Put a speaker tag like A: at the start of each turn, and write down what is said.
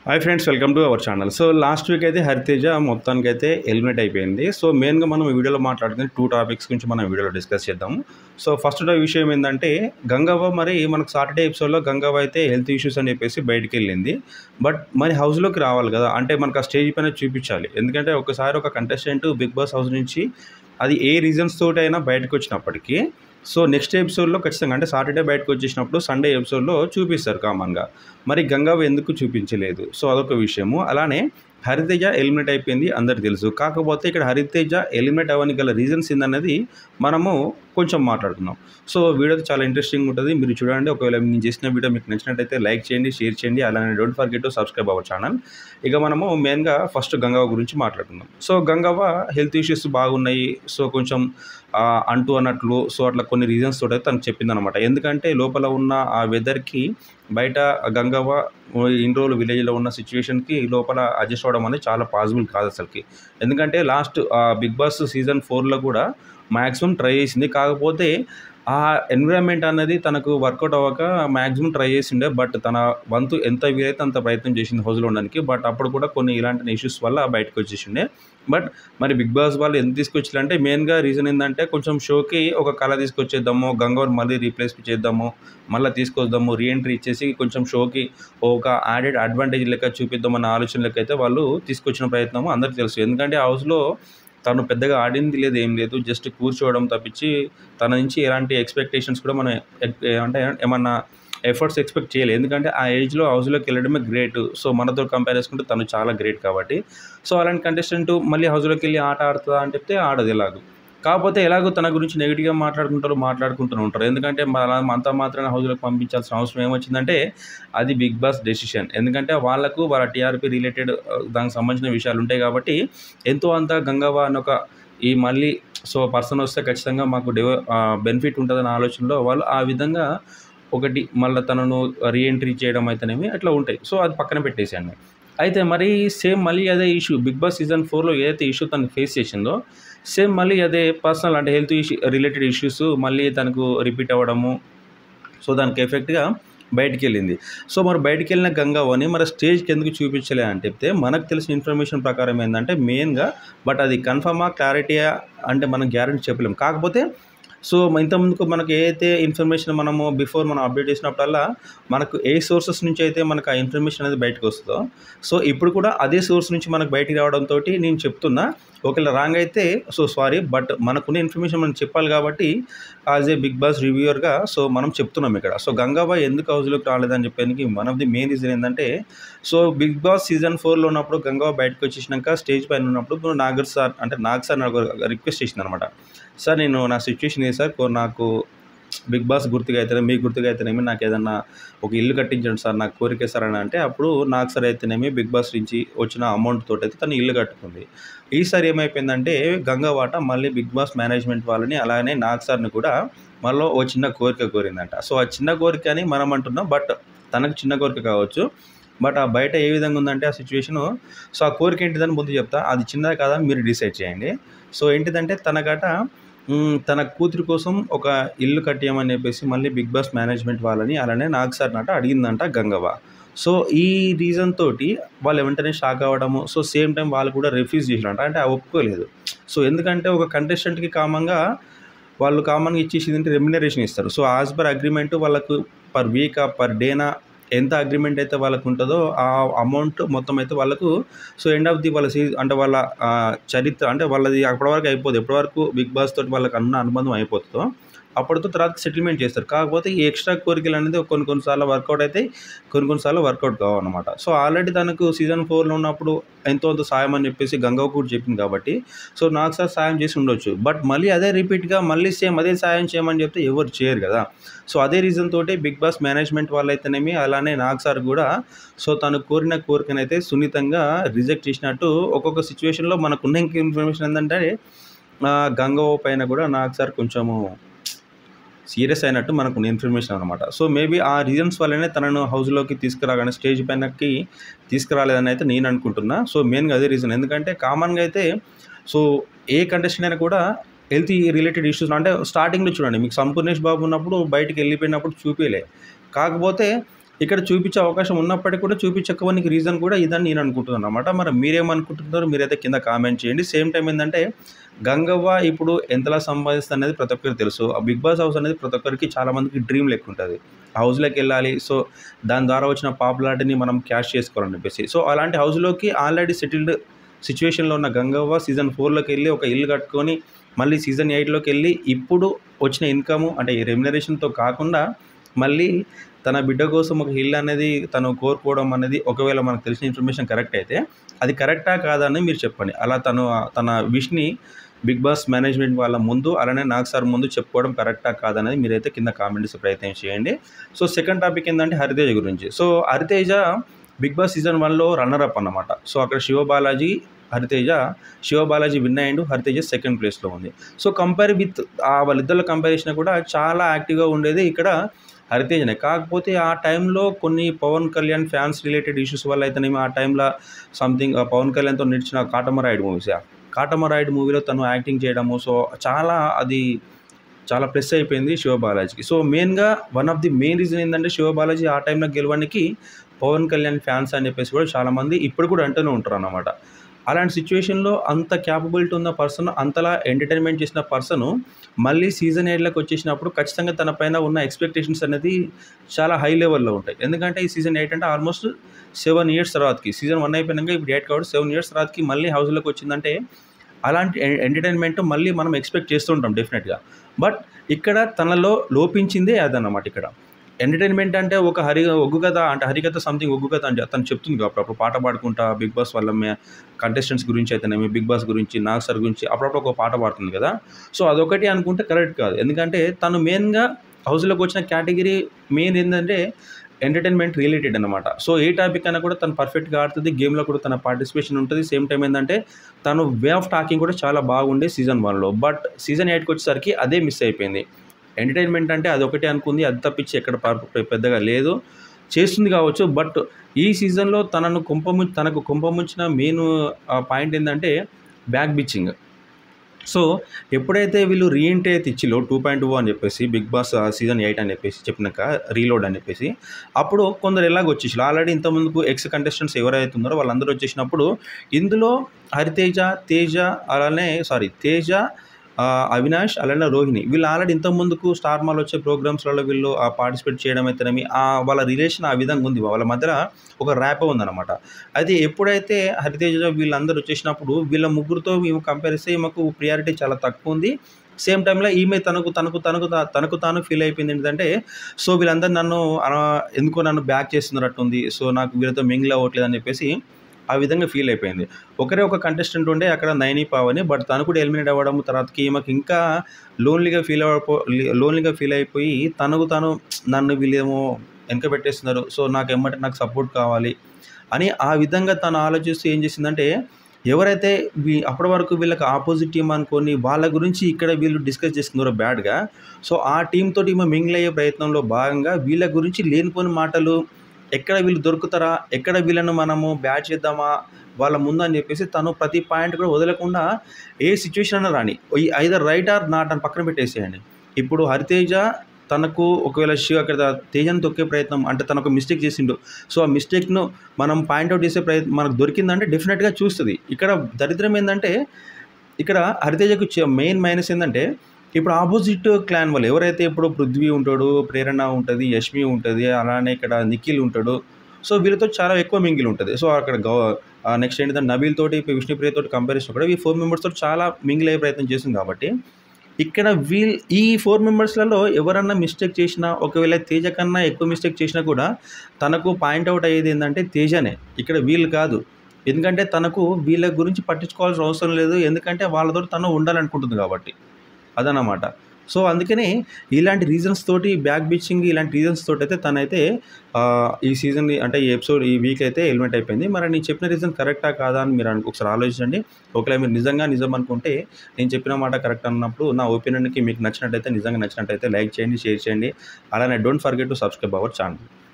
A: hi friends welcome to our channel so last week అయితే హరితేజ మొత్తానికి అయితే ఎలిమినేట్ అయిపోయింది సో మెయిన్గా మనం ఈ వీడియోలో మాట్లాడుకునే టూ టాపిక్స్ గురించి మనం ఈ వీడియోలో డిస్కస్ చేద్దాము సో ఫస్ట్ విషయం ఏంటంటే గంగవ్వ మరి మనకు సాటర్డే ఎపిసోడ్లో గంగవ్వ అయితే హెల్త్ ఇష్యూస్ అని చెప్పేసి బయటికి వెళ్ళింది బట్ మరి హౌస్లోకి రావాలి కదా అంటే మనకు ఆ స్టేజ్ పైన చూపించాలి ఎందుకంటే ఒకసారి ఒక కంటెస్టెంట్ బిగ్ బాస్ హౌస్ నుంచి అది ఏ రీజన్స్ తోటి అయినా బయటకు వచ్చినప్పటికీ సో నెక్స్ట్ ఎపిసోడ్లో ఖచ్చితంగా అంటే సాటర్డే బయటకు వచ్చేసినప్పుడు సండే ఎపిసోడ్లో చూపిస్తారు కామన్గా మరి గంగావ ఎందుకు చూపించలేదు సో అదొక విషయము అలానే హరితేజ ఎలిమినేట్ అయిపోయింది అందరికి తెలుసు కాకపోతే ఇక్కడ హరితేజ ఎలిమినేట్ అవ్వడానికి గల రీజన్స్ ఏందన్నది మనము కొంచెం మాట్లాడుకుందాం సో వీడియో చాలా ఇంట్రెస్టింగ్ ఉంటుంది మీరు చూడండి ఒకవేళ నేను చేసిన వీడియో మీకు నచ్చినట్టయితే లైక్ చేయండి షేర్ చేయండి అలానే don't forget to subscribe our channel ఇక మనము మెయిన్గా ఫస్ట్ గంగవ్వ గురించి మాట్లాడుకుందాం సో గంగవ్వ హెల్త్ ఇష్యూస్ బాగున్నాయి సో కొంచెం ఆ, అంటూ అన్నట్లు సో అట్లా కొన్ని రీజన్స్ తోటి తను చెప్పిందనమాట ఎందుకంటే లోపల ఉన్న ఆ వెదర్కి బయట గంగవ్వ ఇన్ని రోజులు విలేజ్లో ఉన్న సిచ్యువేషన్కి లోపల అడ్జస్ట్ అవ్వడం అనేది చాలా పాసిబుల్ కాదు అసలుకి ఎందుకంటే లాస్ట్ బిగ్ బాస్ సీజన్ ఫోర్లో కూడా మ్యాక్సిమం ట్రై చేసింది కాకపోతే ఆ ఎన్విరాన్మెంట్ అనేది తనకు వర్కౌట్ అవ్వక మ్యాక్సిమం ట్రై చేసిండే బట్ తన వంతు ఎంత వీలైతే అంత ప్రయత్నం చేసింది హౌస్లో ఉండడానికి బట్ అప్పుడు కూడా కొన్ని ఇలాంటి ఇష్యూస్ వల్ల బయటకు వచ్చేసిండే బట్ మరి బిగ్ బాస్ వాళ్ళు ఎందుకు తీసుకొచ్చారంటే మెయిన్గా రీజన్ ఏంటంటే కొంచెం షోకి ఒక కళ తీసుకొచ్చేద్దాము గంగవర్ మళ్ళీ రీప్లేస్ చేద్దాము మళ్ళీ తీసుకొద్దాము రీఎంట్రీ ఇచ్చేసి కొంచెం షోకి ఒక యాడెడ్ అడ్వాంటేజ్ లెక్క చూపిద్దామన్న ఆలోచన లెక్క అయితే వాళ్ళు తీసుకొచ్చిన ప్రయత్నము అందరికీ తెలుసు ఎందుకంటే హౌస్లో తను పెద్దగా ఆడింది లేదు ఏం లేదు జస్ట్ కూర్చోవడం తప్పించి తన నుంచి ఎలాంటి ఎక్స్పెక్టేషన్స్ కూడా మనం ఎక్- అంటే ఏమన్నా ఎఫర్ట్స్ ఎక్స్పెక్ట్ చేయలేదు ఎందుకంటే ఆ ఏజ్లో హౌస్లోకి వెళ్ళడమే గ్రేట్ సో మనతో కంపేర్ చేసుకుంటే తను చాలా గ్రేట్ కాబట్టి సో అలాంటి కంటెస్టెంట్ మళ్ళీ హౌస్లోకి వెళ్ళి ఆట ఆడుతుందా అని చెప్తే ఆడదు ఎలాగో కాకపోతే ఎలాగో తన గురించి నెగిటివ్గా మాట్లాడుకుంటారు మాట్లాడుకుంటూ ఉంటారు ఎందుకంటే మన అంత మాత్రాన హౌస్లోకి పంపించాల్సిన అవసరం ఏమొచ్చిందంటే అది బిగ్ బాస్ డెసిషన్ ఎందుకంటే వాళ్ళకు వాళ్ళ టీఆర్పీ రిలేటెడ్ దానికి సంబంధించిన విషయాలు ఉంటాయి కాబట్టి ఎంతో అంత గంగవ్వ అని ఒక ఈ మళ్ళీ సో పర్సన్ వస్తే ఖచ్చితంగా మాకు డెవ బెనిఫిట్ ఉంటుందన్న ఆలోచనలో వాళ్ళు ఆ విధంగా ఒకటి మళ్ళీ తనను రీఎంట్రీ చేయడం అయితేనేమి అట్లా ఉంటాయి సో అది పక్కన పెట్టేసాను అయితే మరి సేమ్ మళ్ళీ అదే ఇష్యూ బిగ్ బాస్ సీజన్ ఫోర్లో ఏదైతే ఇష్యూ తను ఫేస్ చేసిందో సేమ్ మళ్ళీ అదే పర్సనల్ అంటే హెల్త్ ఇష్యూ రిలేటెడ్ ఇష్యూస్ మళ్ళీ తనకు రిపీట్ అవ్వడము సో దానికి ఎఫెక్ట్గా బయటికి వెళ్ళింది సో మరి బయటికి వెళ్ళిన గంగావని మరి స్టేజ్కి ఎందుకు చూపించలే అని చెప్తే మనకు తెలిసిన ఇన్ఫర్మేషన్ ప్రకారం ఏంటంటే మెయిన్గా బట్ అది కన్ఫర్మా క్లారిటీయా అంటే మనం గ్యారంటీ చెప్పలేం కాకపోతే సో ఇంతకుముందుకు మనకు ఏదైతే ఇన్ఫర్మేషన్ మనము బిఫోర్ మనం అప్డేట్ చేసినప్పుడల్లా మనకు ఏ సోర్సెస్ నుంచి అయితే మనకు ఆ ఇన్ఫర్మేషన్ అనేది బయటకు వస్తుందో సో ఇప్పుడు కూడా అదే సోర్స్ నుంచి మనకు బయటికి రావడంతో నేను చెప్తున్నా ఒకవేళ రాంగ్ అయితే సో సారీ బట్ మనకున్న ఇన్ఫర్మేషన్ మనం చెప్పాలి కాబట్టి యాజ్ ఏ బిగ్ బాస్ రివ్యూవర్గా సో మనం చెప్తున్నాం ఇక్కడ సో గంగాబాయ్ ఎందుకు హౌస్లోకి రాలేదని చెప్పడానికి one of the main reason ఏంటంటే సో బిగ్ బాస్ సీజన్ ఫోర్లో ఉన్నప్పుడు గంగాబాయ్ బయటకు వచ్చేసినాక స్టేజ్ పైన ఉన్నప్పుడు నాగర్ సార్ అంటే నాగ్ సార్ నాకు రిక్వెస్ట్ చేసింది అనమాట సార్ నేను నా సిచ్యువేషన్ ఏ సార్ కో- నాకు బిగ్ బాస్ గుర్తుగా అయితేనే మీ గుర్తుగా అయితేనేమి నాకు ఏదన్నా ఒక ఇల్లు కట్టించండి సార్ నాకు కోరిక సార్ అని అంటే అప్పుడు నాకు సార్ అయితేనేమి బిగ్ బాస్ నుంచి వచ్చిన అమౌంట్ తోటి అయితే తను ఇల్లు కట్టుకుంది ఈసారి ఏమైపోయిందంటే గంగవాట మళ్ళీ బిగ్ బాస్ మేనేజ్మెంట్ వాళ్ళని అలానే నాగ్ సార్ని కూడా మళ్ళీ ఓ చిన్న కోరిక కోరిందంట సో ఆ చిన్న కోరిక అని మనం అంటున్నాం బట్ తనకు చిన్న కోరిక కావచ్చు బట్ ఆ బయట ఏ విధంగా ఉందంటే ఆ సిచ్యువేషను సో ఆ కోరిక ఏంటిదని ముందు చెప్తా అది చిన్నది కాదా మీరు డిసైడ్ చేయండి సో ఏంటిదంటే తనగట మ్, తన కూతురి కోసం ఒక ఇల్లు కట్టియమని చెప్పేసి మళ్ళీ బిగ్ బాస్ మేనేజ్మెంట్ వాళ్ళని అలానే నాగ్ సార్ నట అడిగిందంట గంగవ్వ సో ఈ రీజన్ తోటి వాళ్ళు వెంటనే షాక్ అవ్వడము సో సేమ్ టైం వాళ్ళు కూడా రిఫ్యూజ్ చేసినట్ట అంటే ఆ ఒప్పుకోలేదు సో ఎందుకంటే ఒక కంటెస్టెంట్కి కామంగా వాళ్ళు కామన్గా ఇచ్చేసింది అంటే రెమ్యునరేషన్ ఇస్తారు సో యాజ్ పర్ అగ్రిమెంట్ వాళ్ళకు పర్ వీక్ పర్ డేనా ఎంత అగ్రిమెంట్ అయితే వాళ్ళకు ఉంటుందో ఆ అమౌంట్ మొత్తం అయితే వాళ్ళకు సో ఎండ్ ఆఫ్ ది వాళ్ళ సీ అంటే వాళ్ళ ఆ, చరిత్ర అంటే వాళ్ళది అప్పటి వరకు అయిపోతుంది ఎప్పటి వరకు బిగ్ బాస్ తోటి వాళ్ళకి అన్న అనుబంధం అయిపోతుందో అప్పటితో తర్వాత సెటిల్మెంట్ చేస్తారు కాకపోతే ఈ ఎక్స్ట్రా కోరికలు అనేది కొన్ని కొన్నిసార్లు వర్కౌట్ అవుతాయి కొన్ని కొన్నిసార్లు వర్కౌట్ కావన్నమాట సో ఆల్రెడీ తనకు సీజన్ ఫోర్లో ఉన్నప్పుడు ఎంతో అంత సాయం అని చెప్పేసి గంగవ్వ కూడా చెప్పింది కాబట్టి సో నాకు సార్ సాయం చేసి ఉండొచ్చు బట్ మళ్ళీ అదే రిపీట్గా మళ్ళీ సేమ్ అదే సాయం చేయమని చెప్తే ఎవరు చేయరు కదా సో అదే రీజన్ తోటి బిగ్ బాస్ మేనేజ్మెంట్ వాళ్ళైతేనేమి అలానే నాగ్ సార్ కూడా సో తను కోరిన కోరికనైతే సున్నితంగా రిజెక్ట్ చేసినట్టు ఒక్కొక్క సిచ్యువేషన్లో మనకున్న ఇంక ఇన్ఫర్మేషన్ ఏంటంటే ఆ, గంగవ్వ పైన కూడా నాగ్ సార్ కొంచెము సీరియస్ అయినట్టు మనకు ఇన్ఫర్మేషన్ అనమాట సో మేబీ ఆ రీజన్స్ వల్లనే తనను హౌస్లోకి తీసుకురాగానే స్టేజ్ పైనకి తీసుకురాలేదని అయితే నేను అనుకుంటున్నా సో మెయిన్గా అదే రీజన్ ఎందుకంటే కామన్గా అయితే సో ఏ కంటెస్టెంట్ అయినా కూడా హెల్త్ రిలేటెడ్ ఇష్యూస్ అంటే స్టార్టింగ్లో చూడండి మీకు సంపూర్ణేష్ బాబు ఉన్నప్పుడు బయటికి వెళ్ళిపోయినప్పుడు చూపించలే కాకపోతే ఇక్కడ చూపించే అవకాశం ఉన్నప్పటికీ కూడా చూపించకపోనికి రీజన్ కూడా ఇదని నేను అనుకుంటున్నాను అనమాట మరి మీరేమనుకుంటున్నారో మీరైతే కింద కామెంట్ చేయండి సేమ్ టైం ఏంటంటే గంగవ్వ ఇప్పుడు ఎంతలా సంపాదిస్తుంది అనేది ప్రతి ఒక్కరికి తెలుసు ఆ బిగ్ బాస్ హౌస్ అనేది ప్రతి ఒక్కరికి చాలా మందికి డ్రీమ్ లెక్క ఉంటుంది హౌస్లోకి వెళ్ళాలి సో దాని ద్వారా వచ్చిన పాపులారిటీని మనం క్యాష్ చేసుకోవాలని చెప్పేసి సో అలాంటి హౌస్లోకి ఆల్రెడీ సెటిల్డ్ సిచ్యువేషన్లో ఉన్న గంగవ్వ సీజన్ ఫోర్లోకి వెళ్ళి ఒక ఇల్లు కట్టుకొని మళ్ళీ సీజన్ ఎయిట్లోకి వెళ్ళి ఇప్పుడు వచ్చిన ఇన్కమ్ అంటే ఈ రెమ్యునరేషన్తో కాకుండా మళ్ళీ తన బిడ్డ కోసం ఒక హిల్ అనేది తను కోరుకోవడం అనేది ఒకవేళ మనకు తెలిసిన ఇన్ఫర్మేషన్ కరెక్ట్ అయితే అది కరెక్టా కాదా అని మీరు చెప్పండి అలా తను తన విష్ని బిగ్ బాస్ మేనేజ్మెంట్ వాళ్ళ ముందు అలానే నాకు సార్ ముందు చెప్పుకోవడం కరెక్టా కాదనేది మీరైతే కింద కామెంట్స్ ప్రయత్నం చేయండి సో సెకండ్ టాపిక్ ఏంటంటే హరితేజ గురించి so Hariteja Bigg Boss season వన్లో రన్నర్ అప్ అన్నమాట సో అక్కడ శివబాలాజీ హరితేజ శివబాలాజీ విన్ అయ్యిండు హరితేజ సెకండ్ ప్లేస్లో ఉంది సో కంపేర్ విత్ వాళ్ళిద్దరు కంపేర్ చేసినా కూడా చాలా యాక్టివ్గా ఉండేది ఇక్కడ హరితేజనే కాకపోతే ఆ టైంలో కొన్ని Pawan Kalyan fans related issues వల్ల అయితేనేమి ఆ టైంలో సంథింగ్ పవన్ కళ్యాణ్తో నడిచిన కాటమరాయుడు మూవీస్ కాటమరాయుడు మూవీలో తను యాక్టింగ్ చేయడము సో చాలా అది చాలా ప్లస్ అయిపోయింది శివబాలాజీకి సో మెయిన్గా one of the main reason ఏంటంటే శివబాలాజీ ఆ టైంలో గెలవడానికి పవన్ కళ్యాణ్ ఫ్యాన్స్ అని చెప్పేసి కూడా చాలామంది ఇప్పుడు కూడా అంటూనే ఉంటారు అన్నమాట అలాంటి సిచ్యువేషన్లో అంత క్యాపబిలిటీ ఉన్న పర్సన్ అంతలా ఎంటర్టైన్మెంట్ చేసిన పర్సన్ మళ్ళీ సీజన్ ఎయిట్లోకి వచ్చేసినప్పుడు ఖచ్చితంగా తన పైన ఉన్న ఎక్స్పెక్టేషన్స్ అనేది చాలా హై లెవెల్లో ఉంటాయి ఎందుకంటే ఈ సీజన్ ఎయిట్ అంటే ఆల్మోస్ట్ సెవెన్ ఇయర్స్ తర్వాతకి సీజన్ వన్ అయిపోయినాక ఇప్పుడు ఎయిట్ కాబట్టి సెవెన్ ఇయర్స్ తర్వాతకి మళ్ళీ హౌస్లోకి వచ్చిందంటే అలాంటి ఎంటర్టైన్మెంట్ మళ్ళీ మనం ఎక్స్పెక్ట్ చేస్తుంటాం డెఫినెట్గా బట్ ఇక్కడ తనలో లోపించిందే అదన్నమాట ఇక్కడ ఎంటర్టైన్మెంట్ అంటే ఒక హరి ఒగ్గు కథ అంటే హరికథ సంథింగ్ ఒగ్గు కథ అంటే తను చెప్తుంది కదా అప్పుడప్పుడు పాట పాడుకుంటా బిగ్ బాస్ వాళ్ళ కంటెస్టెంట్స్ గురించి అయితేనేమి బిగ్ బాస్ గురించి నాగ్ సార్ గురించి అప్పుడప్పుడు ఒక పాట పాడుతుంది కదా సో అదొకటి అనుకుంటే కరెక్ట్ కాదు ఎందుకంటే తను మెయిన్గా హౌస్లోకి వచ్చిన కేటగిరీ మెయిన్ ఏంటంటే ఎంటర్టైన్మెంట్ రిలేటెడ్ అనమాట సో ఏ టాపిక్ అయినా కూడా తను పర్ఫెక్ట్గా ఆడుతుంది గేమ్లో కూడా తన పార్టిసిపేషన్ ఉంటుంది సేమ్ టైం ఏంటంటే తను వే ఆఫ్ టాకింగ్ కూడా చాలా బాగుండే సీజన్ వన్లో బట్ సీజన్ ఎయిట్కి వచ్చేసరికి అదే మిస్ అయిపోయింది ఎంటర్టైన్మెంట్ అంటే అదొకటి అనుకుంది అది తప్పించి ఎక్కడ ప- పెద్దగా లేదు చేస్తుంది కావచ్చు బట్ ఈ సీజన్లో తనను కుంపము తనకు కుంపముంచిన మెయిన్ పాయింట్ ఏంటంటే బ్యాక్ బిచ్చింగ్ సో ఎప్పుడైతే వీళ్ళు రీఎంట్రీ అయితే ఇచ్చిలో టూ పాయింట్ టూ అని చెప్పేసి బిగ్ బాస్ సీజన్ ఎయిట్ అని చెప్పేసి చెప్పినాక రీలోడ్ అని చెప్పేసి అప్పుడు కొందరు ఎలాగ వచ్చేసి ఆల్రెడీ ఇంతకుముందుకు ఎక్స్ కంటెస్టెంట్స్ ఎవరైతే ఉన్నారో వాళ్ళందరూ వచ్చేసినప్పుడు ఇందులో హరితేజ తేజ అలానే సారీ తేజ ఆ, అవినాష్ అలానే రోహిణి వీళ్ళు ఆల్రెడీ ఇంతకుముందుకు స్టార్ మాల్ వచ్చే ప్రోగ్రామ్స్లలో వీళ్ళు ఆ పార్టిసిపేట్ చేయడం అయితేనేమి ఆ వాళ్ళ రిలేషన్ ఆ విధంగా ఉంది వాళ్ళ మధ్యలో ఒక ర్యాప్ ఉందన్నమాట అయితే ఎప్పుడైతే హరితేజ వీళ్ళందరూ వచ్చేసినప్పుడు వీళ్ళ ముగ్గురుతో మేము కంపేర్ చేస్తే ఈమెకు ప్రియారిటీ చాలా తక్కువ ఉంది సేమ్ టైంలో ఈమె తనకు తనకు తనకు తా- తనకు తాను ఫీల్ అయిపోయింది ఏంటంటే సో వీళ్ళందరూ నన్ను అన- ఎందుకో నన్ను బ్యాక్ చేస్తున్నట్టుంది సో నాకు వీళ్ళతో మింగిల్ అవ్వట్లేదు అని చెప్పేసి ఆ విధంగా ఫీల్ అయిపోయింది ఒకరే ఒక కంటెస్టెంట్ ఉండే అక్కడ నైని పావని బట్ తను కూడా ఎలిమినేట్ అవ్వడం తర్వాతకి ఈమెకి ఇంకా లోన్లీగా ఫీల్ అవ్వపో లోన్లీగా ఫీల్ అయిపోయి తనకు తాను నన్ను వీళ్ళేమో వెనక పెట్టేస్తున్నారు సో నాకు ఎమ్మటే నాకు సపోర్ట్ కావాలి అని ఆ విధంగా తను ఆలోచిస్తూ ఏం చేసిందంటే ఎవరైతే వీ అప్పటి వరకు వీళ్ళకి ఆపోజిట్ టీం అనుకొని వాళ్ళ గురించి ఇక్కడ వీళ్ళు డిస్కస్ చేస్తున్నారో బ్యాడ్గా సో ఆ టీం తోటి ఈమె మింగిల్ అయ్యే ప్రయత్నంలో భాగంగా వీళ్ళ గురించి లేనిపోని మాటలు ఎక్కడ వీళ్ళు దొరుకుతారా ఎక్కడ వీళ్ళను మనము బ్యాట్ చేద్దామా వాళ్ళ ముందు అని చెప్పేసి తను ప్రతి పాయింట్ కూడా వదలకుండా ఏ సిచ్యువేషన్ అయినా రాని ఈ ఐదర్ రైట్ ఆర్ నాట్ అని పక్కన పెట్టేసేయండి ఇప్పుడు హరితేజ తనకు ఒకవేళ శివ అక్కడ తేజను తొక్కే ప్రయత్నం అంటే తను ఒక మిస్టేక్ చేసిండు సో ఆ మిస్టేక్ను మనం పాయింట్అవుట్ చేసే ప్రయత్నం మనకు దొరికిందంటే డెఫినెట్గా చూస్తుంది ఇక్కడ దరిద్రం ఏంటంటే ఇక్కడ హరితేజకు మెయిన్ మైనస్ ఏంటంటే ఇప్పుడు ఆపోజిట్ క్లాన్ వాళ్ళు ఎవరైతే ఇప్పుడు పృథ్వీ ఉంటాడు ప్రేరణ ఉంటుంది యష్మి ఉంటుంది అలానే ఇక్కడ నిఖిల్ ఉంటాడు సో వీళ్ళతో చాలా ఎక్కువ మింగిల్ ఉంటుంది సో అక్కడ గౌ నెక్స్ట్ ఏంటంటే నబీల్ తోటి ఇప్పుడు విష్ణుప్రియ తోటి కంపారిజన్ కూడా ఈ ఫోర్ మెంబర్స్ తోటి చాలా మింగిల్ అయ్యే ప్రయత్నం చేసింది కాబట్టి ఇక్కడ వీల్ ఈ ఫోర్ మెంబర్స్లలో ఎవరన్నా మిస్టేక్ చేసినా ఒకవేళ తేజ కన్నా ఎక్కువ మిస్టేక్ చేసినా కూడా తనకు పాయింట్అవుట్ అయ్యేది ఏంటంటే తేజనే ఇక్కడ వీళ్ళు కాదు ఎందుకంటే తనకు వీళ్ళ గురించి పట్టించుకోవాల్సిన అవసరం లేదు ఎందుకంటే వాళ్ళతో తను ఉండాలనుకుంటుంది కాబట్టి అదనమాట సో అందుకనే ఇలాంటి రీజన్స్ తోటి బ్యాక్ బీచింగ్ ఇలాంటి రీజన్స్ తోటి అయితే తనైతే ఆ, ఈ సీజన్ అంటే ఈ ఎపిసోడ్ ఈ వీక్ అయితే ఎలిమెంట్ అయిపోయింది మరి నేను చెప్పిన రీజన్ కరెక్టా కాదా అని మీరు అనుకో- ఒకసారి ఆలోచించండి ఒకవేళ మీరు నిజంగా నిజం అనుకుంటే నేను చెప్పిన మాట కరెక్ట్ అన్నప్పుడు నా ఒపీనియన్కి మీకు నచ్చినట్టయితే నిజంగా నచ్చినట్టయితే లైక్ చేయండి షేర్ చేయండి అలానే don't forget to subscribe our channel